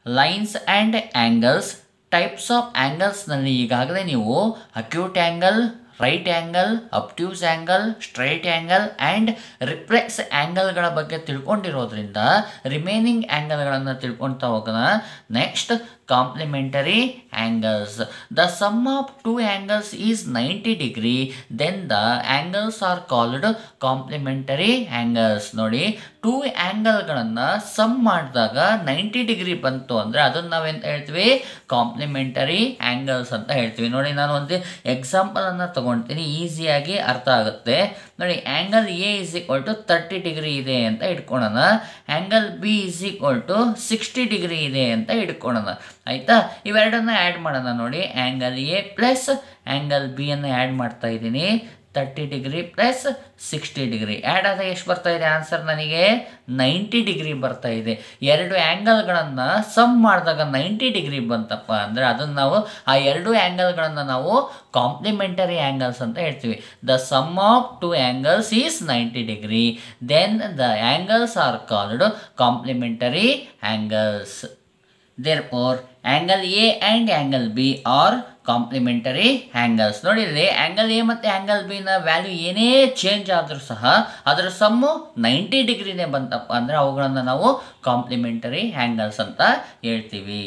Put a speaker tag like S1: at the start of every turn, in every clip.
S1: Lines and angles types of ಆ್ಯಂಗಲ್ಸ್ನಲ್ಲಿ ಈಗಾಗಲೇ ನೀವು acute angle right angle obtuse angle straight angle and reflex ಆ್ಯಂಗಲ್ಗಳ ಬಗ್ಗೆ ತಿಳ್ಕೊಂಡಿರೋದ್ರಿಂದ ರಿಮೈನಿಂಗ್ ಆ್ಯಂಗಲ್ಗಳನ್ನು ತಿಳ್ಕೊಳ್ತಾ ಹೋಗೋಣ next complementary angles the sum of two angles is ninety degree then the angles are called complementary angles ನೋಡಿ ಟೂ ಆ್ಯಂಗಲ್ಗಳನ್ನು ಸಮ್ ಮಾಡಿದಾಗ ninety degree ಬಂತು ಅಂದರೆ ಅದನ್ನು ನಾವೆಂತ ಹೇಳ್ತೀವಿ ಕಾಂಪ್ಲಿಮೆಂಟರಿ ಆ್ಯಂಗಲ್ಸ್ ಅಂತ ಹೇಳ್ತೀವಿ ನೋಡಿ ನಾನು ಒಂದು ಎಕ್ಸಾಂಪಲನ್ನು ತೊಗೊಳ್ತೀನಿ ಈಸಿಯಾಗಿ ಅರ್ಥ ಆಗುತ್ತೆ ನೋಡಿ angle A is equal to thirty degree ಇದೆ ಅಂತ ಇಟ್ಕೊಳ್ಳೋಣ angle B is equal to sixty degree ಇದೆ ಅಂತ ಇಟ್ಕೊಳ್ಳೋಣ ಆಯಿತಾ ಇವೆರಡನ್ನ ಆ್ಯಡ್ ಮಾಡೋಣ ನೋಡಿ ಆ್ಯಂಗಲ್ ಎ ಪ್ಲಸ್ ಆ್ಯಂಗಲ್ ಬಿಯನ್ನು ಆ್ಯಡ್ ಮಾಡ್ತಾ ಇದ್ದೀನಿ thirty degree plus sixty degree add ಆದಾಗ ಎಷ್ಟು ಬರ್ತಾ ಇದೆ ಆನ್ಸರ್ ನನಗೆ ನೈಂಟಿ ಡಿಗ್ರಿ ಬರ್ತಾ ಇದೆ ಎರಡು ಆ್ಯಂಗಲ್ಗಳನ್ನು ಸಮ್ ಮಾಡಿದಾಗ ನೈಂಟಿ ಡಿಗ್ರಿ ಬಂತಪ್ಪ ಅಂದರೆ ಅದನ್ನು ನಾವು ಆ ಎರಡು ಆ್ಯಂಗಲ್ಗಳನ್ನು ನಾವು ಕಾಂಪ್ಲಿಮೆಂಟರಿ ಆ್ಯಂಗಲ್ಸ್ ಅಂತ ಹೇಳ್ತೀವಿ the sum of two angles is ninety degree then the angles are called complementary angles therefore angle A and angle B are complementary angles ನೋಡಿದರೆ ಆ್ಯಂಗಲ್ ಎ ಮತ್ತು ಆ್ಯಂಗಲ್ ಬಿನ ವ್ಯಾಲ್ಯೂ ಏನೇ ಚೇಂಜ್ ಆದರೂ ಸಹ ಅದರ sum ninety ಡಿಗ್ರಿನೇ ಬಂತಪ್ಪ ಅಂದರೆ ಅವುಗಳನ್ನು ನಾವು ಕಾಂಪ್ಲಿಮೆಂಟರಿ ಆ್ಯಂಗಲ್ಸ್ ಅಂತ ಹೇಳ್ತೀವಿ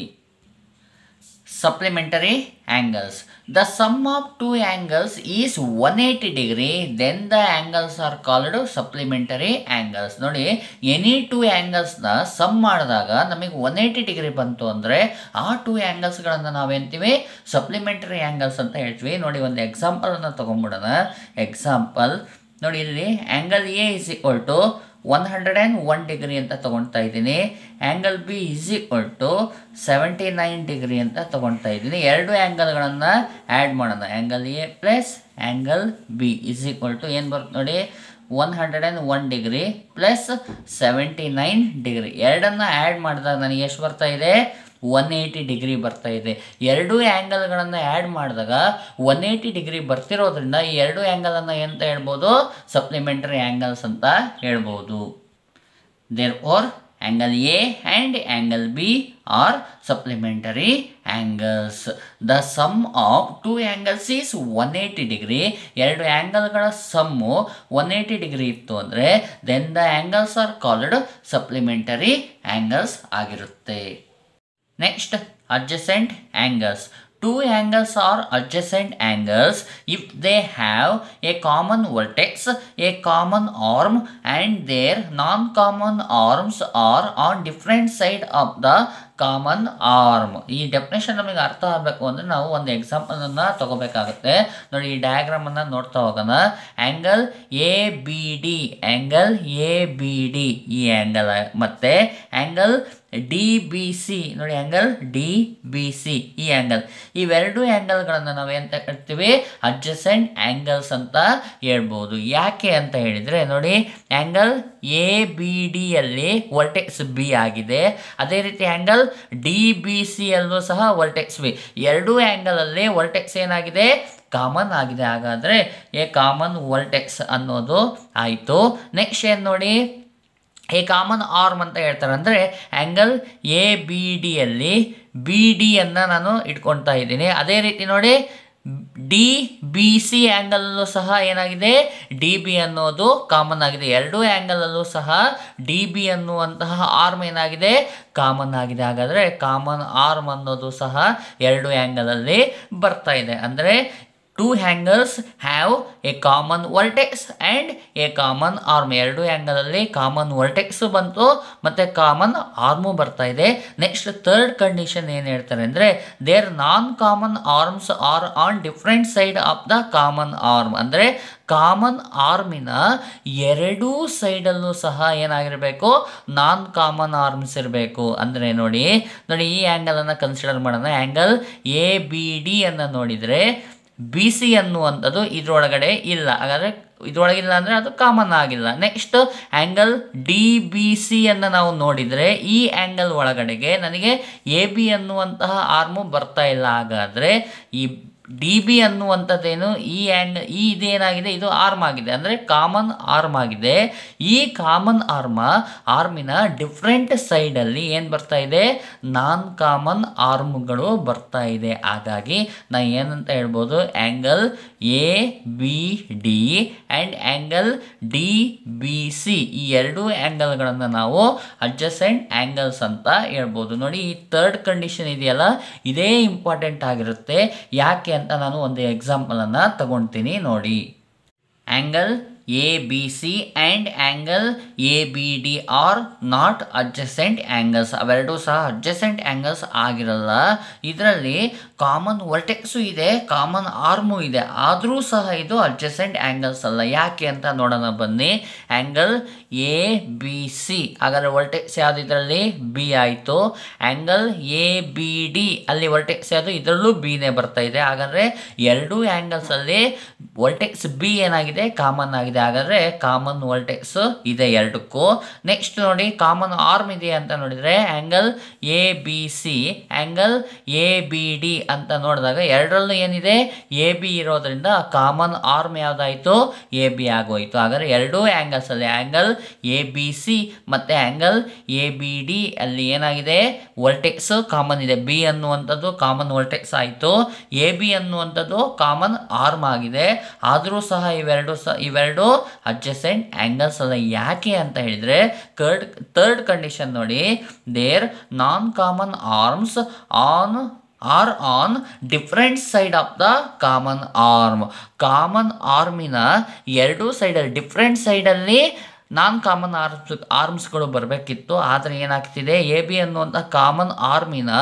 S1: supplementary angles the sum of two angles is 180 degree then the angles are called supplementary angles ನೋಡಿ ಎನಿ ಟೂ ಆ್ಯಂಗಲ್ಸ್ನ ಸಮ್ ಮಾಡಿದಾಗ ನಮಗೆ ಒನ್ ಏಯ್ಟಿ ಡಿಗ್ರಿ ಬಂತು ಅಂದರೆ ಆ ಟೂ ಆ್ಯಂಗಲ್ಸ್ಗಳನ್ನು ನಾವೇಂತೀವಿ ಸಪ್ಲಿಮೆಂಟರಿ ಆ್ಯಂಗಲ್ಸ್ ಅಂತ ಹೇಳ್ತೀವಿ ನೋಡಿ ಒಂದು ಎಕ್ಸಾಂಪಲನ್ನು ತೊಗೊಂಬಿಡೋಣ ಎಕ್ಸಾಂಪಲ್ ನೋಡಿ ಇಲ್ಲಿ angle A is equal to one hundred and one degree ಅಂತ ತೊಗೊಳ್ತಾ ಇದ್ದೀನಿ angle B is equal to seventy nine degree ಅಂತ ತೊಗೊಳ್ತಾ ಇದ್ದೀನಿ ಎರಡು ಆ್ಯಂಗಲ್ಗಳನ್ನು ಆ್ಯಡ್ ಮಾಡೋಣ angle A plus angle B is equal to ಏನು ಬರುತ್ತೆ ನೋಡಿ one hundred and one degree plus seventy nine degree ಎರಡನ್ನು ಆ್ಯಡ್ ಮಾಡಿದಾಗ ನನಗೆ ಎಷ್ಟು ಬರ್ತಾ ಇದೆ ಒನ್ ಏಯ್ಟಿ ಡಿಗ್ರಿ ಬರ್ತಾ ಇದೆ ಎರಡೂ ಆ್ಯಂಗಲ್ಗಳನ್ನು ಆ್ಯಡ್ ಮಾಡಿದಾಗ ಒನ್ ಏಯ್ಟಿ ಡಿಗ್ರಿ ಬರ್ತಿರೋದ್ರಿಂದ ಈ ಎರಡು ಆ್ಯಂಗಲನ್ನು ಎಂತ ಹೇಳ್ಬೋದು ಸಪ್ಲಿಮೆಂಟರಿ ಆ್ಯಂಗಲ್ಸ್ ಅಂತ ಹೇಳ್ಬೋದು therefore angle A and angle B are supplementary angles the sum of two angles is one eighty degree ಎರಡು ಆ್ಯಂಗಲ್ಗಳ ಸಮ್ಮು ಒನ್ ಏಯ್ಟಿ ಡಿಗ್ರಿ ಇತ್ತು ಅಂದರೆ then the angles are called supplementary angles ಆಗಿರುತ್ತೆ next adjacent angles two angles are adjacent angles if they have a common vertex a common arm and their non-common arms are on different side of the common arm ಈ definition ನಮಗೆ ಅರ್ಥ ಆಗಬೇಕು ಅಂದರೆ ನಾವು ಒಂದು ಎಕ್ಸಾಂಪಲನ್ನು ತಗೋಬೇಕಾಗುತ್ತೆ ನೋಡಿ ಈ ಡಯಾಗ್ರಾಮನ್ನು ನೋಡ್ತಾ ಹೋಗೋಣ angle A B D angle A B D ಈ ಆ್ಯಂಗಲ್ ಮತ್ತು ಆ್ಯಂಗಲ್ ಡಿ ಬಿ ಸಿ ನೋಡಿ ಆ್ಯಂಗಲ್ ಡಿ ಬಿ ಸಿ ಈ ಆ್ಯಂಗಲ್ ಇವೆರಡು ಆ್ಯಂಗಲ್ಗಳನ್ನು ನಾವು ಎಂತ ಹೇಳ್ತೀವಿ ಅಡ್ಜಸೆಂಟ್ ಆ್ಯಂಗಲ್ಸ್ ಅಂತ ಹೇಳ್ಬೋದು ಯಾಕೆ ಅಂತ ಹೇಳಿದರೆ ನೋಡಿ ಆ್ಯಂಗಲ್ ಎ ಬಿ ಡಿಯಲ್ಲಿ ವರ್ಟೆಕ್ಸ್ ಬಿ ಆಗಿದೆ ಅದೇ ರೀತಿ ಆ್ಯಂಗಲ್ ಡಿ ಬಿ ಸಿಯಲ್ಲೂ ಸಹ ವರ್ಟೆಕ್ಸ್ ಬಿ ಎರಡೂ ಆ್ಯಂಗಲಲ್ಲಿ ವರ್ಟೆಕ್ಸ್ ಏನಾಗಿದೆ ಕಾಮನ್ ಆಗಿದೆ ಹಾಗಾದರೆ ಎ ಕಾಮನ್ ವರ್ಟೆಕ್ಸ್ ಅನ್ನೋದು ಆಯಿತು ನೆಕ್ಸ್ಟ್ ಏನು ನೋಡಿ ಎ ಕಾಮನ್ ಆರ್ಮ್ ಅಂತ ಹೇಳ್ತಾರೆ ಅಂದರೆ ಆ್ಯಂಗಲ್ ಎ ಬಿ ಡಿಯಲ್ಲಿ ಬಿ ಡಿಯನ್ನು ನಾನು ಇಟ್ಕೊಳ್ತಾ ಇದ್ದೀನಿ ಅದೇ ರೀತಿ ನೋಡಿ ಡಿ ಬಿ ಸಿ ಆ್ಯಂಗಲಲ್ಲೂ ಸಹ ಏನಾಗಿದೆ ಡಿ ಬಿ ಅನ್ನೋದು ಕಾಮನ್ ಆಗಿದೆ ಎರಡೂ ಆ್ಯಂಗಲಲ್ಲೂ ಸಹ ಡಿ ಬಿ ಅನ್ನುವಂತಹ ಆರ್ಮ್ ಏನಾಗಿದೆ ಕಾಮನ್ ಆಗಿದೆ ಹಾಗಾದರೆ ಕಾಮನ್ ಆರ್ಮ್ ಅನ್ನೋದು ಸಹ ಎರಡು ಆ್ಯಂಗಲಲ್ಲಿ ಬರ್ತಾ ಇದೆ ಅಂದರೆ two angles have a common vertex and a common arm ಎರಡು ಆ್ಯಂಗಲಲ್ಲಿ ಕಾಮನ್ ವರ್ಟೆಕ್ಸು ಬಂತು ಮತ್ತು ಕಾಮನ್ ಆರ್ಮು ಬರ್ತಾ ಇದೆ ನೆಕ್ಸ್ಟ್ ಥರ್ಡ್ ಕಂಡೀಷನ್ ಏನು ಹೇಳ್ತಾರೆ ಅಂದರೆ there non common arms are on different side of the common arm ಅಂದರೆ ಕಾಮನ್ ಆರ್ಮಿನ ಎರಡೂ ಸೈಡಲ್ಲೂ ಸಹ ಏನಾಗಿರಬೇಕು ನಾನ್ ಕಾಮನ್ ಆರ್ಮ್ಸ್ ಇರಬೇಕು ಅಂದರೆ ನೋಡಿ ನೋಡಿ ಈ ಆ್ಯಂಗಲನ್ನು ಕನ್ಸಿಡರ್ ಮಾಡೋಣ ಆ್ಯಂಗಲ್ ಎ ಬಿ ಡಿ ಅನ್ನು ನೋಡಿದರೆ ಬಿ ಸಿ ಅನ್ನುವಂಥದ್ದು ಇದರೊಳಗಡೆ ಇಲ್ಲ ಹಾಗಾದರೆ ಇದರೊಳಗಿಲ್ಲ ಅಂದರೆ ಅದು ಕಾಮನ್ ಆಗಿಲ್ಲ ನೆಕ್ಸ್ಟ್ ಆ್ಯಂಗಲ್ ಡಿ ಬಿ ಸಿಯನ್ನು ನಾವು ನೋಡಿದರೆ ಈ ಆ್ಯಂಗಲ್ ಒಳಗಡೆಗೆ ನನಗೆ ಎ ಬಿ ಅನ್ನುವಂತಹ ಆರ್ಮು ಬರ್ತಾ ಇಲ್ಲ ಹಾಗಾದರೆ ಈ ಡಿ ಬಿ ಅನ್ನುವಂಥದ್ದೇನು ಈ ಆ್ಯಂಗ್ ಈ ಇದೇನಾಗಿದೆ ಇದು ಆರ್ಮ್ ಆಗಿದೆ ಅಂದರೆ ಕಾಮನ್ ಆರ್ಮ್ ಆಗಿದೆ ಈ ಕಾಮನ್ ಆರ್ಮ ಆರ್ಮಿನ ಡಿಫ್ರೆಂಟ್ ಸೈಡಲ್ಲಿ ಏನು ಬರ್ತಾ ಇದೆ ನಾನ್ ಕಾಮನ್ ಆರ್ಮ್ಗಳು ಬರ್ತಾ ಇದೆ ಹಾಗಾಗಿ ನಾ ಏನಂತ ಹೇಳ್ಬೋದು angle A B D and angle D B C ಈ ಎರಡೂ ಆ್ಯಂಗಲ್ಗಳನ್ನು ನಾವು ಅಡ್ಜಸೆಂಟ್ ಆ್ಯಂಗಲ್ಸ್ ಅಂತ ಹೇಳ್ಬೋದು ನೋಡಿ ಈ ಥರ್ಡ್ ಕಂಡೀಷನ್ ಇದೆಯಲ್ಲ ಇದೇ ಇಂಪಾರ್ಟೆಂಟ್ ಆಗಿರುತ್ತೆ ಯಾಕೆ ಅಂತ ನಾನು ಒಂದು ಎಕ್ಸಾಂಪಲನ್ನು ತಗೊಳ್ತೀನಿ ನೋಡಿ angle A B C and angle A B D are not adjacent angles ಅವೆರಡೂ ಸಹ ಅಡ್ಜಸೆಂಟ್ ಆ್ಯಂಗಲ್ಸ್ ಆಗಿರಲ್ಲ ಇದರಲ್ಲಿ ಕಾಮನ್ ವರ್ಟೆಕ್ಸು ಇದೆ ಕಾಮನ್ ಆರ್ಮು ಇದೆ ಆದರೂ ಸಹ ಇದು ಅಡ್ಜಸೆಂಟ್ ಆ್ಯಂಗಲ್ಸ್ ಅಲ್ಲ ಯಾಕೆ ಅಂತ ನೋಡೋಣ ಬನ್ನಿ ಆ್ಯಂಗಲ್ ಎ ಬಿ ಸಿ ಹಾಗಾದರೆ ವರ್ಟೆಕ್ಸ್ ಯಾವುದು ಇದರಲ್ಲಿ ಬಿ ಆಯಿತು ಆ್ಯಂಗಲ್ ಎ ಬಿ ಡಿ ಅಲ್ಲಿ ವರ್ಟೆಕ್ಸ್ ಯಾವುದು ಇದರಲ್ಲೂ ಬಿನೇ ಬರ್ತಾ ಇದೆ ಹಾಗಾದರೆ ಎರಡೂ ಆ್ಯಂಗಲ್ಸಲ್ಲಿ ವರ್ಟೆಕ್ಸ್ ಬಿ ಏನಾಗಿದೆ ಕಾಮನ್ ಆಗಿದೆ ಹಾಗಾದರೆ ಕಾಮನ್ ವರ್ಟೆಕ್ಸ್ ಇದೆ ಎರಡಕ್ಕೂ ನೆಕ್ಸ್ಟ್ ನೋಡಿ ಕಾಮನ್ ಆರ್ಮ್ ಇದೆ ಅಂತ ನೋಡಿದರೆ angle A B C angle A B D ಅಂತ ನೋಡಿದಾಗ ಎರಡರಲ್ಲೂ ಏನಿದೆ ಎ ಬಿ ಇರೋದ್ರಿಂದ ಕಾಮನ್ ಆರ್ಮ್ ಯಾವುದಾಯಿತು ಎ ಬಿ ಆಗೋಯಿತು ಹಾಗಾದರೆ ಎರಡೂ ಆ್ಯಂಗಲ್ಸಲ್ಲಿ ಆ್ಯಂಗಲ್ ಎ ಬಿ ಸಿ ಮತ್ತು ಆ್ಯಂಗಲ್ ಎ ಬಿ ಡಿ ಅಲ್ಲಿ ಏನಾಗಿದೆ ವರ್ಟೆಕ್ಸ್ ಕಾಮನ್ ಇದೆ ಬಿ ಅನ್ನುವಂಥದ್ದು ಕಾಮನ್ ವರ್ಟೆಕ್ಸ್ ಆಯಿತು ಎ ಬಿ ಅನ್ನುವಂಥದ್ದು ಕಾಮನ್ ಆರ್ಮ್ ಆಗಿದೆ ಆದರೂ ಸಹ ಇವೆರಡು ಸಹ ಇವೆರಡು ಅಡ್ಜಸೆಂಟ್ ಆ್ಯಂಗಲ್ಸ್ ಅಲ್ಲ ಯಾಕೆ ಅಂತ ಹೇಳಿದರೆ ಕರ್ಡ್ ಥರ್ಡ್ ಕಂಡೀಷನ್ ನೋಡಿ there non common arms on are on different side of the common arm common ಆರ್ಮಿನ ಎರಡೂ ಸೈಡಲ್ಲಿ ಡಿಫ್ರೆಂಟ್ ಸೈಡಲ್ಲಿ ನಾನ್ ಕಾಮನ್ ಆರ್ಮ್ಸ್ ಆರ್ಮ್ಸ್ಗಳು ಬರಬೇಕಿತ್ತು ಆದರೆ ಏನಾಗ್ತಿದೆ ಎ ಬಿ ಅನ್ನುವಂಥ ಕಾಮನ್ ಆರ್ಮಿನ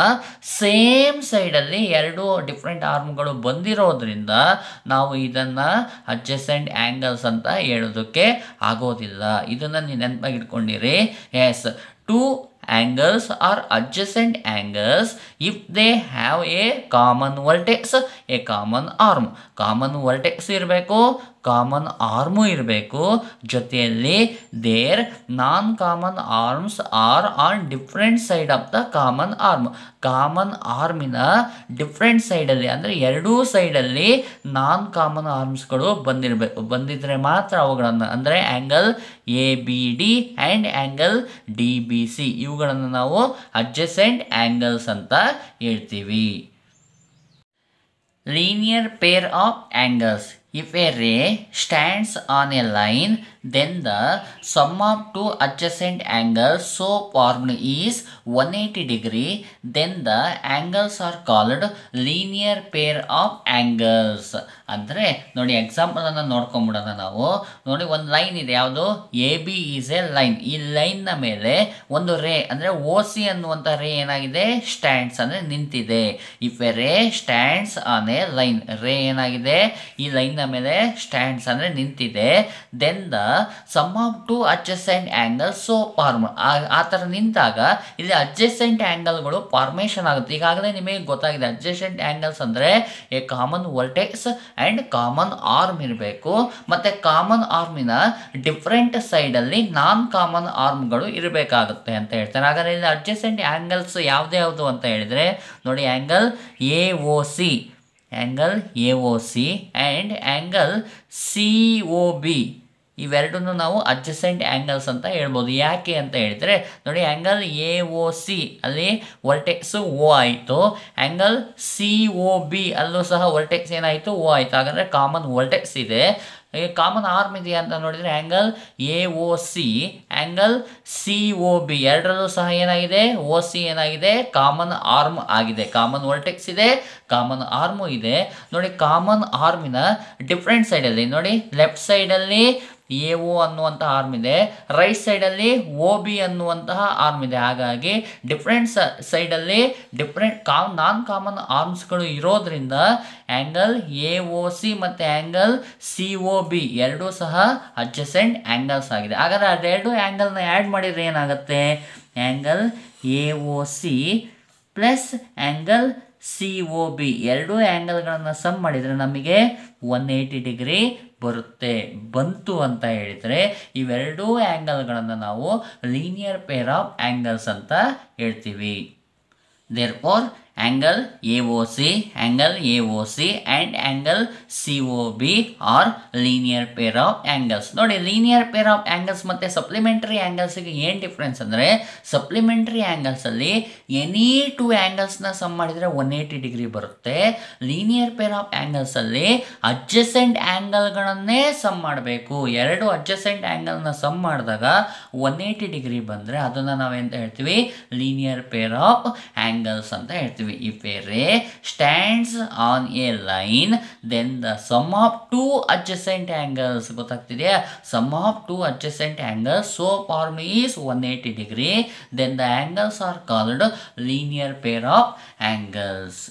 S1: ಸೇಮ್ ಸೈಡಲ್ಲಿ ಎರಡು ಡಿಫ್ರೆಂಟ್ ಆರ್ಮ್ಗಳು ಬಂದಿರೋದ್ರಿಂದ ನಾವು ಇದನ್ನು ಅಡ್ಜಸೆಂಟ್ ಆ್ಯಂಗಲ್ಸ್ ಅಂತ ಹೇಳೋದಕ್ಕೆ ಆಗೋದಿಲ್ಲ ಇದನ್ನು ನೀವು ನೆನಪಾಗಿ ಇಟ್ಕೊಂಡಿರಿ as two angles are adjacent angles if they have a common vertex a common arm common vertex ಇರಬೇಕು ಕಾಮನ್ ಆರ್ಮು ಇರಬೇಕು ಜೊತೆಯಲ್ಲಿ there non common arms are on different side of the common arm common ಆರ್ಮಿನ different ಸೈಡಲ್ಲಿ ಅಂದರೆ ಎರಡೂ ಸೈಡಲ್ಲಿ ನಾನ್ common ಆರ್ಮ್ಸ್ಗಳು ಬಂದಿರಬೇಕು ಬಂದಿದ್ರೆ ಮಾತ್ರ ಅವುಗಳನ್ನು ಅಂದರೆ angle A B D and angle D B C ಇವುಗಳನ್ನು ನಾವು ಅಡ್ಜಸೆಂಟ್ ಆ್ಯಂಗಲ್ಸ್ ಅಂತ ಹೇಳ್ತೀವಿ linear pair of angles if a ray stands on a line then the sum of two adjacent angles so formed is 180 degree then the angles are called linear pair of angles ಅಂದರೆ ನೋಡಿ ಎಕ್ಸಾಂಪಲನ್ನು ನೋಡ್ಕೊಂಬಿಡೋಣ ನಾವು ನೋಡಿ ಒಂದು line ಇದೆ ಯಾವುದು A B is a line ಈ ಲೈನ್ನ ಮೇಲೆ ಒಂದು ರೇ ಅಂದರೆ ಓ ಸಿ ಅನ್ನುವಂಥ ರೇ ಏನಾಗಿದೆ ಸ್ಟ್ಯಾಂಡ್ಸ್ ಅಂದರೆ ನಿಂತಿದೆ if a ray stands on a line ray ಏನಾಗಿದೆ ಈ ಲೈನ್ನ ಮೇಲೆ ಸ್ಟ್ಯಾಂಡ್ಸ್ ಅಂದರೆ ನಿಂತಿದೆ then the sum of two adjacent angle so formed ಆ ಥರ ನಿಂತಾಗ ಇಲ್ಲಿ ಅಡ್ಜಸೆಂಟ್ ಆ್ಯಂಗಲ್ಗಳು ಫಾರ್ಮೇಷನ್ ಆಗುತ್ತೆ ಈಗಾಗಲೇ ನಿಮಗೆ ಗೊತ್ತಾಗಿದೆ ಅಡ್ಜಸೆಂಟ್ ಆ್ಯಂಗಲ್ಸ್ ಅಂದರೆ a common vertex and common arm ಇರಬೇಕು ಮತ್ತು ಕಾಮನ್ ಆರ್ಮಿನ ಡಿಫ್ರೆಂಟ್ ಸೈಡಲ್ಲಿ ನಾನ್ ಕಾಮನ್ ಆರ್ಮ್ಗಳು ಇರಬೇಕಾಗುತ್ತೆ ಅಂತ ಹೇಳ್ತಾರೆ ಹಾಗಾದರೆ ಇಲ್ಲಿ ಅಡ್ಜಸೆಂಟ್ ಆ್ಯಂಗಲ್ಸ್ ಯಾವುದೇ ಯಾವುದು ಅಂತ ಹೇಳಿದರೆ ನೋಡಿ angle A O C angle A O C and angle C O B ಇವೆರಡನ್ನು ನಾವು ಅಡ್ಜಸೆಂಟ್ ಆ್ಯಂಗಲ್ಸ್ ಅಂತ ಹೇಳ್ಬೋದು ಯಾಕೆ ಅಂತ ಹೇಳಿದರೆ ನೋಡಿ ಆ್ಯಂಗಲ್ ಎ ಒ ಸಿ ಅಲ್ಲಿ ವರ್ಟೆಕ್ಸ್ ಓ ಆಯಿತು ಆ್ಯಂಗಲ್ ಸಿ ಒ ಬಿ ಅಲ್ಲೂ ಸಹ ವರ್ಟೆಕ್ಸ್ ಏನಾಯಿತು ಓ ಆಯಿತು ಹಾಗಾದರೆ ಕಾಮನ್ ವರ್ಟೆಕ್ಸ್ ಇದೆ ಕಾಮನ್ ಆರ್ಮ್ ಇದೆಯಾ ಅಂತ ನೋಡಿದರೆ angle A O C angle C O B ಎರಡರಲ್ಲೂ ಸಹ ಏನಾಗಿದೆ ಓ ಸಿ ಏನಾಗಿದೆ ಕಾಮನ್ ಆರ್ಮ್ ಆಗಿದೆ ಕಾಮನ್ ವರ್ಟೆಕ್ಸ್ ಇದೆ ಕಾಮನ್ ಆರ್ಮು ಇದೆ ನೋಡಿ ಕಾಮನ್ ಆರ್ಮಿನ ಡಿಫ್ರೆಂಟ್ ಸೈಡಲ್ಲಿ ನೋಡಿ ಲೆಫ್ಟ್ ಸೈಡಲ್ಲಿ ಎ ಒ ಅನ್ನುವಂಥ ಆರ್ಮ್ ಇದೆ ರೈಟ್ ಸೈಡಲ್ಲಿ ಒ ಬಿ ಅನ್ನುವಂತಹ ಆರ್ಮ್ ಇದೆ ಹಾಗಾಗಿ ಡಿಫ್ರೆಂಟ್ ಸೈಡಲ್ಲಿ ಡಿಫ್ರೆಂಟ್ ಕಾಮ್ ನಾನ್ ಕಾಮನ್ ಆರ್ಮ್ಸ್ಗಳು ಇರೋದ್ರಿಂದ ಆ್ಯಂಗಲ್ ಎ ಒ ಸಿ ಮತ್ತು ಆ್ಯಂಗಲ್ ಸಿ ಒ ಬಿ ಎರಡೂ ಸಹ ಅಡ್ಜಸೆಂಟ್ ಆ್ಯಂಗಲ್ಸ್ ಆಗಿದೆ ಹಾಗಾದರೆ ಅದೆರಡು ಆ್ಯಂಗಲ್ನ ಆ್ಯಡ್ ಮಾಡಿದರೆ ಏನಾಗುತ್ತೆ angle A O C plus angle C O B ಎರಡೂ ಆ್ಯಂಗಲ್ಗಳನ್ನು ಸಮ್ ಮಾಡಿದರೆ ನಮಗೆ ಒನ್ ಏಯ್ಟಿ ಡಿಗ್ರಿ ಬರುತ್ತೆ ಬಂತು ಅಂತ ಹೇಳಿದರೆ ಇವೆರಡೂ ಆ್ಯಂಗಲ್ಗಳನ್ನು ನಾವು ಲೀನಿಯರ್ ಪೇರ್ ಆಫ್ ಆ್ಯಂಗಲ್ಸ್ ಅಂತ ಹೇಳ್ತೀವಿ therefore angle AOC, angle AOC and angle COB are linear pair of angles. ನೋಡಿ linear pair of angles ಮತ್ತೆ supplementary angles-ಗೆ ಏನು ಡಿಫ್ರೆನ್ಸ್ ಅಂದರೆ ಸಪ್ಲಿಮೆಂಟ್ರಿ ಆ್ಯಂಗಲ್ಸಲ್ಲಿ ಎನಿ ಟು ಆ್ಯಂಗಲ್ಸ್ನ ಸಮ್ ಮಾಡಿದರೆ ಒನ್ ಏಯ್ಟಿ ಡಿಗ್ರಿ ಬರುತ್ತೆ ಲೀನಿಯರ್ ಪೇರ್ ಆಫ್ ಆ್ಯಂಗಲ್ಸಲ್ಲಿ ಅಡ್ಜಸೆಂಟ್ ಆ್ಯಂಗಲ್ಗಳನ್ನೇ ಸಮ್ ಮಾಡಬೇಕು ಎರಡು ಅಡ್ಜಸೆಂಟ್ ಆ್ಯಂಗಲ್ನ ಸಮ್ ಮಾಡಿದಾಗ ಒನ್ ಏಯ್ಟಿ ಡಿಗ್ರಿ ಬಂದರೆ ಅದನ್ನು ನಾವೆಂತ ಹೇಳ್ತೀವಿ ಲೀನಿಯರ್ ಪೇರ್ ಆಫ್ ಆ್ಯಂಗಲ್ಸ್ ಅಂತ ಹೇಳ್ತೀವಿ if a ray stands on a line then the sum of two adjacent angles ಗೊತ್ತಾಗ್ತಿದೆಯಾ sum of two adjacent angles so formed is one eighty degree then the angles are called linear pair of angles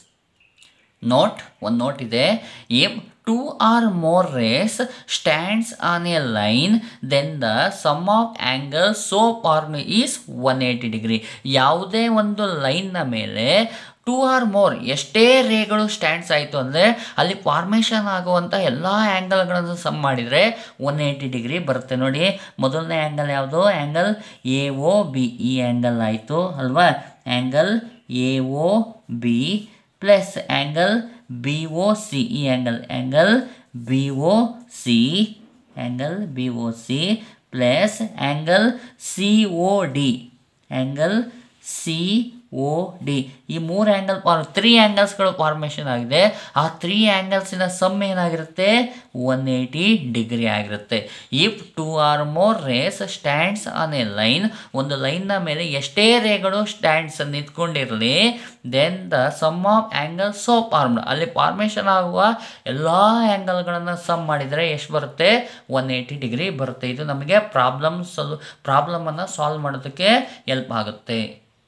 S1: note ಒಂದು note ಇದೆ if two or more rays stands on a line then the sum of angle so formed is one eighty degree ಯಾವುದೇ ಒಂದು ಲೈನ್ನ ಮೇಲೆ two or more ಎಷ್ಟೇ ರೇಗಳು stands ಆಯಿತು ಅಂದರೆ ಅಲ್ಲಿ ಫಾರ್ಮೇಷನ್ ಆಗುವಂಥ ಎಲ್ಲ ಆ್ಯಂಗಲ್ಗಳನ್ನು ಸಮ್ ಮಾಡಿದರೆ ಒನ್ ಏಯ್ಟಿ ಡಿಗ್ರಿ ಬರುತ್ತೆ ನೋಡಿ ಮೊದಲನೇ ಆ್ಯಂಗಲ್ ಯಾವುದು ಆ್ಯಂಗಲ್ ಎ ಒ ಬಿ ಈ ಆ್ಯಂಗಲ್ ಆಯಿತು ಅಲ್ವಾ angle A O B plus angle B O C ಈ angle angle B O C angle B O C plus angle C O D angle C O D ಈ ಮೂರು angle for three ಆ್ಯಂಗಲ್ಸ್ಗಳು formation ಆಗಿದೆ ಆ three ಆ್ಯಂಗಲ್ಸಿನ sum ಏನಾಗಿರುತ್ತೆ one eighty degree ಆಗಿರುತ್ತೆ if two or more rays stands on a line ಒಂದು ಲೈನ್ನ ಮೇಲೆ ಎಷ್ಟೇ ರೇಗಳು ಸ್ಟ್ಯಾಂಡ್ಸ್ ನಿಂತ್ಕೊಂಡಿರಲಿ then the sum of angle so formed ಅಲ್ಲಿ ಫಾರ್ಮೇಷನ್ ಆಗುವ ಎಲ್ಲ ಆ್ಯಂಗಲ್ಗಳನ್ನು ಸಮ್ ಮಾಡಿದರೆ ಎಷ್ಟು ಬರುತ್ತೆ ಒನ್ ಏಯ್ಟಿ ಡಿಗ್ರಿ ಬರುತ್ತೆ ಇದು ನಮಗೆ ಪ್ರಾಬ್ಲಮ್ ಸಲ್ ಪ್ರಾಬ್ಲಮನ್ನು ಸಾಲ್ವ್ ಮಾಡೋದಕ್ಕೆ ಹೆಲ್ಪ್ ಆಗುತ್ತೆ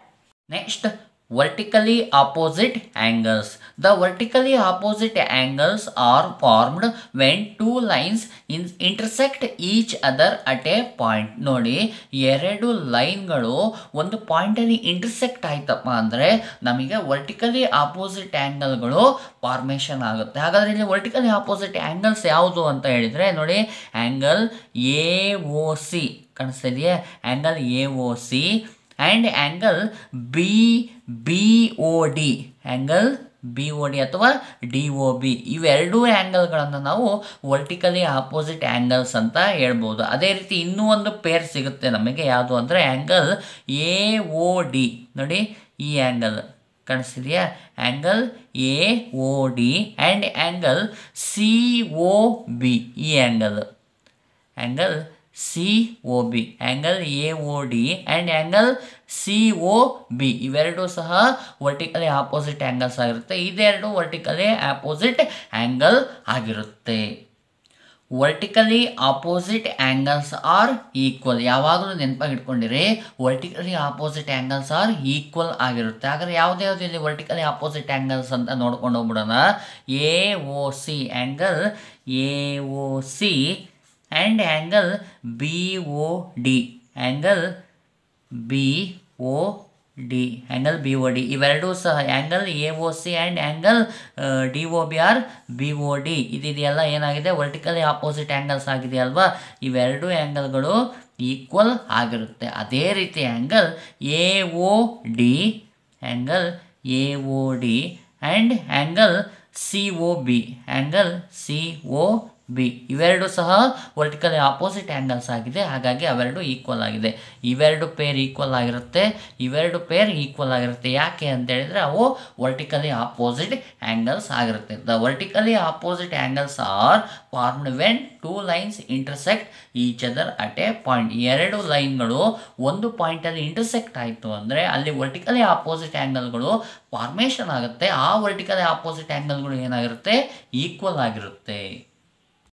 S1: Next, vertically opposite angles. The vertically opposite angles are formed when two lines in intersect each other at a point. ನೋಡಿ ಎರಡು ಲೈನ್ಗಳು ಒಂದು ಪಾಯಿಂಟಲ್ಲಿ ಇಂಟರ್ಸೆಕ್ಟ್ ಆಯ್ತಪ್ಪ ಅಂದರೆ ನಮಗೆ ವರ್ಟಿಕಲಿ ಆಪೋಸಿಟ್ ಆ್ಯಂಗಲ್ಗಳು ಫಾರ್ಮೇಷನ್ ಆಗುತ್ತೆ ಹಾಗಾದರೆ ಇಲ್ಲಿ ವರ್ಟಿಕಲಿ ಆಪೋಸಿಟ್ ಆ್ಯಂಗಲ್ಸ್ ಯಾವುದು ಅಂತ ಹೇಳಿದರೆ ನೋಡಿ ಆ್ಯಂಗಲ್ ಎ ಒ ಸಿ ಕಾಣಿಸ್ತಾ ಇದೆಯಾ angle A O C and angle B B O D angle B O D ಅಥವಾ ಡಿ ಒ ಬಿ ಇವೆರಡೂ ಆ್ಯಂಗಲ್ಗಳನ್ನು ನಾವು ವರ್ಟಿಕಲಿ ಆಪೋಸಿಟ್ ಆ್ಯಂಗಲ್ಸ್ ಅಂತ ಹೇಳ್ಬೋದು ಅದೇ ರೀತಿ ಇನ್ನೂ ಒಂದು ಪೇರ್ ಸಿಗುತ್ತೆ ನಮಗೆ ಯಾವುದು ಅಂದರೆ ಆ್ಯಂಗಲ್ ಎ ಒ ಡಿ ನೋಡಿ ಈ ಆ್ಯಂಗಲ್ ಕಾಣಿಸ್ತಿದೆಯಾ angle A O D and angle C O B ಈ angle angle C O B angle A O D and angle C O B ಇವೆರಡೂ ಸಹ ವರ್ಟಿಕಲಿ ಆಪೋಸಿಟ್ ಆ್ಯಂಗಲ್ಸ್ ಆಗಿರುತ್ತೆ ಇದೆರಡು vertically opposite angle ಆಗಿರುತ್ತೆ vertically opposite angles are equal ಯಾವಾಗಲೂ ನೆನಪಾಗಿ ಇಟ್ಕೊಂಡಿರಿ vertically opposite angles are equal ಆಗಿರುತ್ತೆ ಹಾಗಾದ್ರೆ ಯಾವುದೇ ಯಾವುದು ಇಲ್ಲಿ ವರ್ಟಿಕಲಿ ಆಪೋಸಿಟ್ ಆ್ಯಂಗಲ್ಸ್ ಅಂತ ನೋಡ್ಕೊಂಡು ಹೋಗ್ಬಿಡೋಣ A O C angle A O C and angle B O D angle B O D angle B O D ಇವೆರಡೂ ಸಹ angle A O C and angle D O B or B O D ಇದಿದೆಯಲ್ಲ ಏನಾಗಿದೆ vertically opposite angles ಆಗಿದೆ ಅಲ್ವಾ ಇವೆರಡು ಆ್ಯಂಗಲ್ಗಳು equal ಆಗಿರುತ್ತೆ ಅದೇ ರೀತಿ angle A O D angle A O D and angle C O B angle C O B ಇವೆರಡು ಸಹ ವರ್ಟಿಕಲಿ ಆಪೋಸಿಟ್ ಆ್ಯಂಗಲ್ಸ್ ಆಗಿದೆ ಹಾಗಾಗಿ ಅವೆರಡು ಈಕ್ವಲ್ ಆಗಿದೆ ಇವೆರಡು ಪೇರ್ ಈಕ್ವಲ್ ಆಗಿರುತ್ತೆ ಇವೆರಡು ಪೇರ್ ಈಕ್ವಲ್ ಆಗಿರುತ್ತೆ ಯಾಕೆ ಅಂತ ಹೇಳಿದರೆ ಅವು ವರ್ಟಿಕಲಿ ಆಪೋಸಿಟ್ ಆ್ಯಂಗಲ್ಸ್ ಆಗಿರುತ್ತೆ the vertically opposite angles are formed when two lines intersect each other at a point ಎರಡು ಲೈನ್ಗಳು ಒಂದು ಪಾಯಿಂಟಲ್ಲಿ ಇಂಟರ್ಸೆಕ್ಟ್ ಆಯಿತು ಅಂದರೆ ಅಲ್ಲಿ ವರ್ಟಿಕಲಿ ಆಪೋಸಿಟ್ ಆ್ಯಂಗಲ್ಗಳು ಫಾರ್ಮೇಷನ್ ಆಗುತ್ತೆ ಆ ವರ್ಟಿಕಲಿ ಆಪೋಸಿಟ್ ಆ್ಯಂಗಲ್ಗಳು ಏನಾಗಿರುತ್ತೆ ಈಕ್ವಲ್ ಆಗಿರುತ್ತೆ